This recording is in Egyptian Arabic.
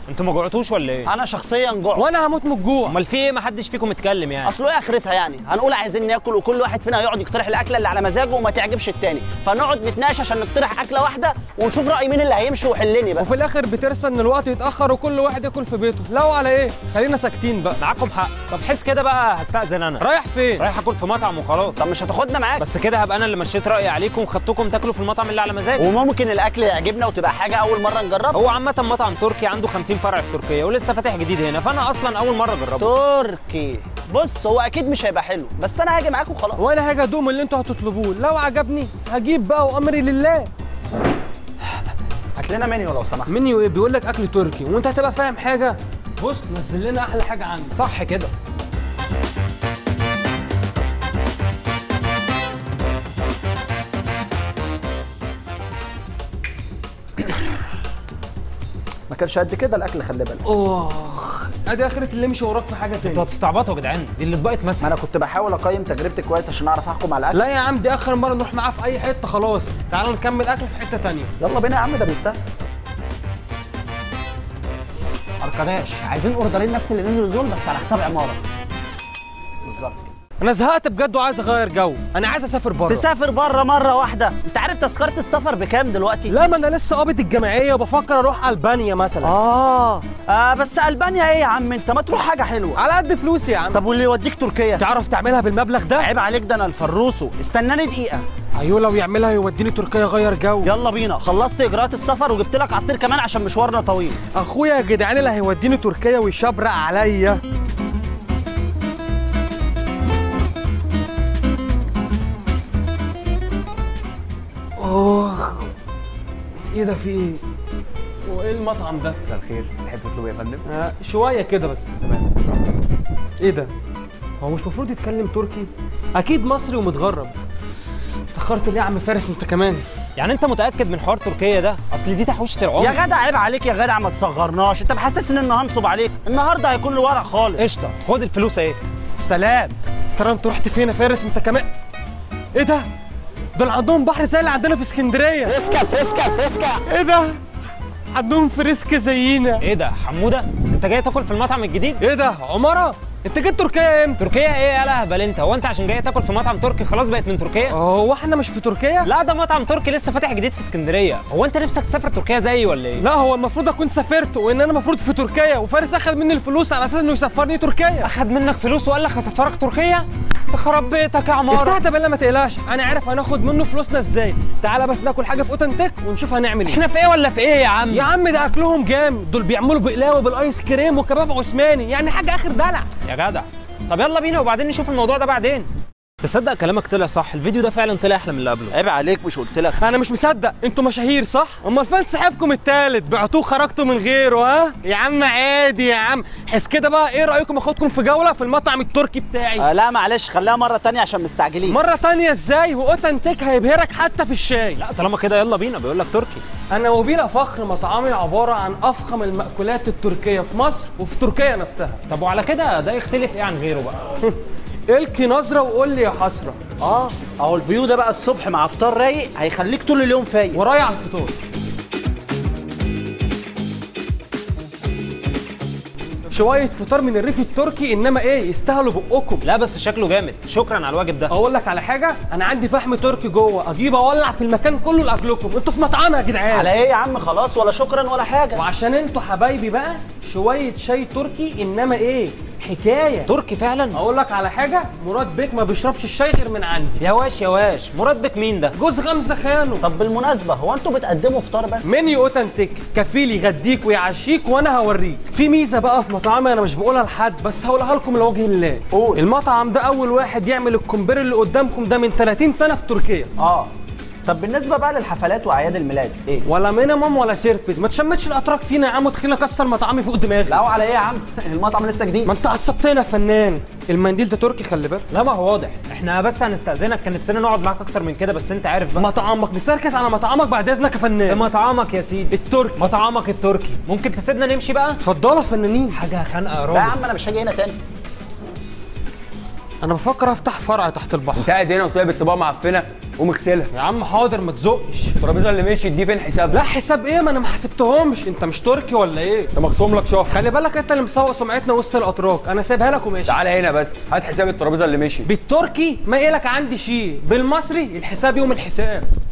انتوا ما جوعتوش ولا ايه انا شخصيا جوع وانا هموت من الجوع امال في ايه ما حدش فيكم اتكلم يعني اصل ايه اخرتها يعني هنقول عايزين ناكل وكل واحد فينا هيقعد يقترح الاكله اللي على مزاجه وما تعجبش التاني فنقعد نتناقش عشان نقترح اكله واحده ونشوف راي مين اللي هيمشي ويحلني بقى وفي الاخر بترسى ان الوقت يتاخر وكل واحد ياكل في بيته لا على ايه خلينا ساكتين بقى معاكم حق طب حس كده بقى هستأذن انا رايح فين رايح اكل في مطعم وخلاص طب مش هتاخدنا معاك بس كده هبقى انا اللي مشيت رايي عليكم وخدتكم تاكلوا في المطعم اللي على مزاجي وممكن الاكل يعجبنا وتبقى حاجه اول مره نجربها هو عامة مطعم تركي عنده 50 فرع في تركيا ولسه فاتح جديد هنا فانا اصلا اول مرة اجربه تركي بص هو اكيد مش هيبقى حلو بس انا هاجي معاك وخلاص وانا هاجي ادوم اللي انتوا هتطلبوه لو عجبني هجيب بقى وامري لله هات لنا منيو لو سمحت منيو ايه بيقول لك اكل تركي وانت هتبقى فاهم حاجه بص نزل لنا احلى حاجه عندي صح كده ما كانش قد كده الاكل خلي بالك اخ ادي اخرة اللي مشي وراك في حاجه انتوا تاني هتستعبطوا يا جدعان دي اللي اتبقت ما مثلا انا كنت بحاول اقيم تجربتي كويس عشان اعرف احكم على الاكل لا يا عم دي اخر مره نروح معاه في اي حته خلاص تعالوا نكمل اكل في حته تانية يلا بينا يا عم ده بيستاهل اركاداش عايزين اوردرين نفس اللي نزلوا دول بس على حساب عماره بالظبط انا زهقت بجد وعايز اغير جو انا عايز اسافر بره تسافر بره مره واحده انت عارف تذكره السفر بكام دلوقتي لا ما انا لسه قابض الجمعيه وبفكر اروح البانيا مثلا آه. اه بس البانيا ايه يا عم انت ما تروح حاجه حلوه على قد فلوسي يا عم طب واللي يوديك تركيا تعرف تعملها بالمبلغ ده عيب عليك ده انا الفروسو استناني دقيقه ايوه لو يعملها يوديني تركيا غير جو يلا بينا خلصت اجراءات السفر وجبت لك عصير كمان عشان مشوارنا طويل اخويا يا جدعان اللي هيوديني تركيا ويشبرق عليا اخ ايه ده في ايه وايه المطعم ده مساء الخير تحب تطلب يا فندم آه شويه كده بس تمام ايه ده هو مش المفروض يتكلم تركي اكيد مصري ومتغرب اتاخرت ليه يا عم فارس انت كمان يعني انت متاكد من حوار تركيا ده اصل دي تحويشه العمر يا جدع عيب عليك يا جدع ما تصغرناش انت محسسني ان هنصب عليك النهارده هيكون الورق خالص قشطه خد الفلوس اهي سلام ترى انت رحت فين يا فارس انت كمان ايه ده دول عندهم بحر زي اللي عندنا في اسكندريه فسكه فسكه فسكه ايه ده عندهم فريسك زينا ايه ده حموده انت جاي تاكل في المطعم الجديد ايه ده عمره انت جيت تركيا امتى تركيا ايه يا اهبل انت هو انت عشان جاي تاكل في مطعم تركي خلاص بقت من تركيا هو احنا مش في تركيا لا ده مطعم تركي لسه فاتح جديد في اسكندريه هو انت نفسك تسافر تركيا زيي ولا ايه لا هو المفروض اكون سافرت وان انا المفروض في تركيا وفارس اخذ مني الفلوس على اساس انه يسفرني تركيا اخد منك فلوس وقال لك هسفرك تركيا يخرب بيتك يا عماره استهدى بالله ما تقلقش انا عارف هناخد منه فلوسنا ازاي تعالى بس ناكل حاجه في اوتنتك ونشوف هنعمل ايه احنا في ايه ولا في ايه يا عم يا عم ده اكلهم جامد دول بيعملوا بقلاوه بالايس كريم وكباب عثماني يعني حاجه اخر دلع يا جدع طب يلا بينا وبعدين نشوف الموضوع ده بعدين تصدق كلامك طلع صح الفيديو ده فعلا طلع احلى من اللي قبله عيب عليك مش قلت لك انا مش مصدق انتوا مشاهير صح امال فين صاحبكم التالت بعتوه خرجتوا من غيره ها يا عم عادي يا عم حس كده بقى ايه رايكم اخدكم في جوله في المطعم التركي بتاعي آه لا معلش خليها مره تانية عشان مستعجلين مره تانية ازاي واوتنتك هيبهرك حتى في الشاي لا طالما كده يلا بينا بيقول لك تركي انا وبيلا فخر مطعمي عباره عن افخم المأكولات التركيه في مصر وفي تركيا نفسها طب وعلى كده ده يختلف ايه عن غيره بقى الكي نظره وقول لي يا حسره اه اهو الفيو ده بقى الصبح مع فطار رايق هيخليك طول اليوم فايق ورايا على الفطار شويه فطار من الريف التركي انما ايه يستاهلوا بقكم لا بس شكله جامد شكرا على الواجب ده اقول لك على حاجه انا عندي فحم تركي جوه اجيب اولع في المكان كله لاكلكم انتوا في مطعم يا جدعان على ايه يا عم خلاص ولا شكرا ولا حاجه وعشان انتوا حبايبي بقى شويه شاي تركي انما ايه حكايه تركي فعلا اقول لك على حاجه مراد بيك ما بيشربش الشاي غير من عندي يا واش يا واش مراد بك مين ده جوز غمزه خانه طب بالمناسبه هو انتوا بتقدموا فطار بس منيو اوتنتيك كفيل يغديك ويعشيك وانا هوريك في ميزه بقى في مطعمي انا مش بقولها لحد بس هقولها لكم لوجه الله قول. المطعم ده اول واحد يعمل الكومبير اللي قدامكم ده من 30 سنه في تركيا اه طب بالنسبه بقى للحفلات واعياد الميلاد ايه ولا مينيمم ولا سيرفيس ما تشمتش الاتراك فينا يا عم وتخليني اكسر مطعمي فوق دماغي لا على ايه يا عم المطعم لسه جديد ما انت عصبتنا يا فنان المنديل ده تركي خلي بالك لا ما هو واضح احنا بس هنستأذنك كان نفسنا نقعد معاك اكتر من كده بس انت عارف بقى مطعمك نستركز على مطعمك بعد اذنك يا في فنان مطعمك يا سيدي التركي مطعمك التركي ممكن تسيبنا نمشي بقى اتفضلوا يا فنانين حاجه خانقه يا لا يا راجل عم انا مش هاجي هنا تاني انا بفكر افتح فرع تحت البحر انت قاعد هنا وسايب الطباعه معفنه قوم اغسلها يا عم حاضر ما تزقش الترابيزه اللي مشيت دي فين حسابها لا حساب ايه ما انا ما حسبتهمش انت مش تركي ولا ايه ده مخصوم لك شهر خلي بالك انت اللي مسوق سمعتنا وسط الاتراك انا سايبها لك وماشي تعالى هنا بس هات حساب الترابيزه اللي مشيت بالتركي ما إلك عندي شيء بالمصري الحساب يوم الحساب